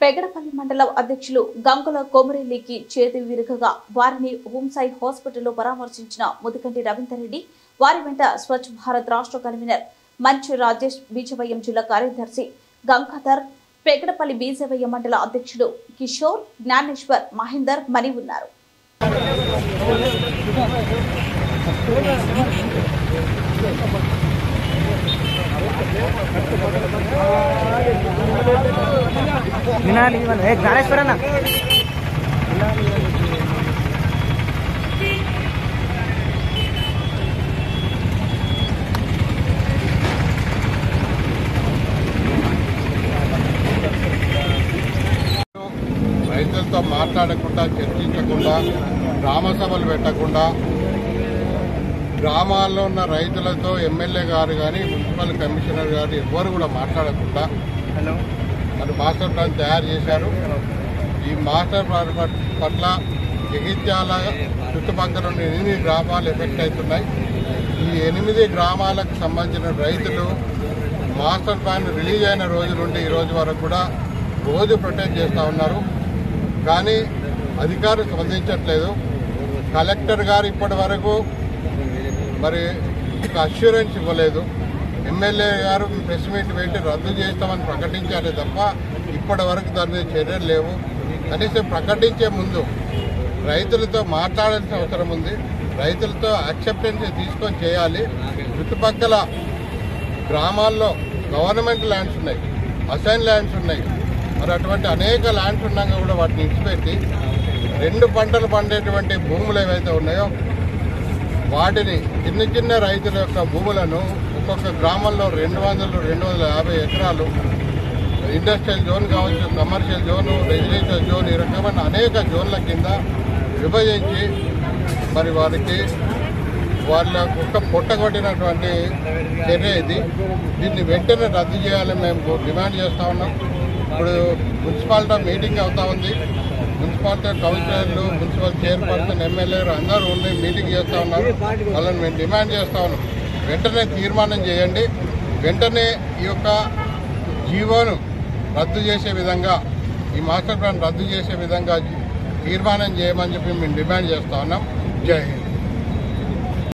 పెగడపల్లి మండలం అధ్యక్షులు గంగుల కోమరెల్లికి చేతి విరుగగా వారిని హోంసాయి హాస్పిటల్లో పరామర్శించిన ముదికంటి రవీందర్ రెడ్డి వారి వెంట స్వచ్ఛ భారత్ రాష్ట్ర కన్వీనర్ మంచు రాజేష్ బీజవయ్యం జిల్లా కార్యదర్శి గంగాధర్ పెగడపల్లి బీజవయ్య మండల అధ్యక్షుడు కిషోర్ జ్ఞానేశ్వర్ మహేందర్ మణి ఉన్నారు వినాలి ఇవ్వను ఏ జ్ఞానేశ్వర అన్న రైతులతో మాట్లాడకుండా చర్చించకుండా గ్రామ సభలు పెట్టకుండా గ్రామాల్లో ఉన్న రైతులతో ఎమ్మెల్యే గారు కానీ మున్సిపల్ కమిషనర్ గారు ఎవ్వరు కూడా మాట్లాడకుండా హలో మరి మాస్టర్ ప్లాన్ తయారు చేశారు ఈ మాస్టర్ ప్లాన్ పట్- పట్ల జగిత్యాల చుట్టుపక్కల ఉన్న ఎనిమిది గ్రామాలు ఎఫెక్ట్ అవుతున్నాయి ఈ ఎనిమిది గ్రామాలకు సంబంధించిన రైతులు మాస్టర్ ప్లాన్ రిలీజ్ అయిన రోజు నుండి ఈ రోజు వరకు కూడా రోజు ప్రొటెక్ట్ చేస్తూ ఉన్నారు కానీ అధికారులు స్పందించట్లేదు కలెక్టర్ గారు ఇప్పటి వరకు మరి ఒక అష్యూరెన్స్ ఇవ్వలేదు ఎమ్మెల్యే గారు ప్రెస్ మీట్ పెట్టి రద్దు చేస్తామని ప్రకటించారే తప్ప ఇప్పటి వరకు దాని మీద చర్యలు లేవు కనీసం ప్రకటించే ముందు రైతులతో మాట్లాడాల్సిన అవసరం ఉంది రైతులతో యాక్సెప్టెన్స్ తీసుకొని చేయాలి చుట్టుపక్కల గ్రామాల్లో గవర్నమెంట్ ల్యాండ్స్ ఉన్నాయి అసైన్ ల్యాండ్స్ ఉన్నాయి మరి అటువంటి అనేక ల్యాండ్స్ ఉన్నాక కూడా వాటిని ఇచ్చిపెట్టి రెండు పంటలు పండేటువంటి భూములు ఏవైతే ఉన్నాయో వాటిని చిన్న చిన్న రైతుల యొక్క భూములను ఒక్కొక్క గ్రామంలో రెండు వందలు రెండు వందల యాభై ఎకరాలు ఇండస్ట్రియల్ జోన్ కావచ్చు కమర్షియల్ జోను రెసిడెన్షియల్ జోన్ ఈ రకమైన అనేక జోన్ల కింద విభజించి మరి వారికి వాళ్ళ ఒక్క పొట్టగొట్టినటువంటి చర్య ఇది దీన్ని వెంటనే రద్దు చేయాలని మేము డిమాండ్ చేస్తా ఉన్నాం ఇప్పుడు మున్సిపాలిటీ మీటింగ్ అవుతా ఉంది మున్సిపాలిటీ కౌన్సిలర్లు మున్సిపల్ చైర్పర్సన్ ఎమ్మెల్యేలు అందరూ ఉండి మీటింగ్ చేస్తూ ఉన్నారు వాళ్ళని మేము డిమాండ్ చేస్తా ఉన్నాం వెంటనే తీర్మానం చేయండి వెంటనే ఈ యొక్క జీవోను రద్దు చేసే విధంగా ఈ మాస్టర్ ప్లాన్ రద్దు చేసే విధంగా తీర్మానం చేయమని చెప్పి మేము డిమాండ్ చేస్తా ఉన్నాం జై హింద్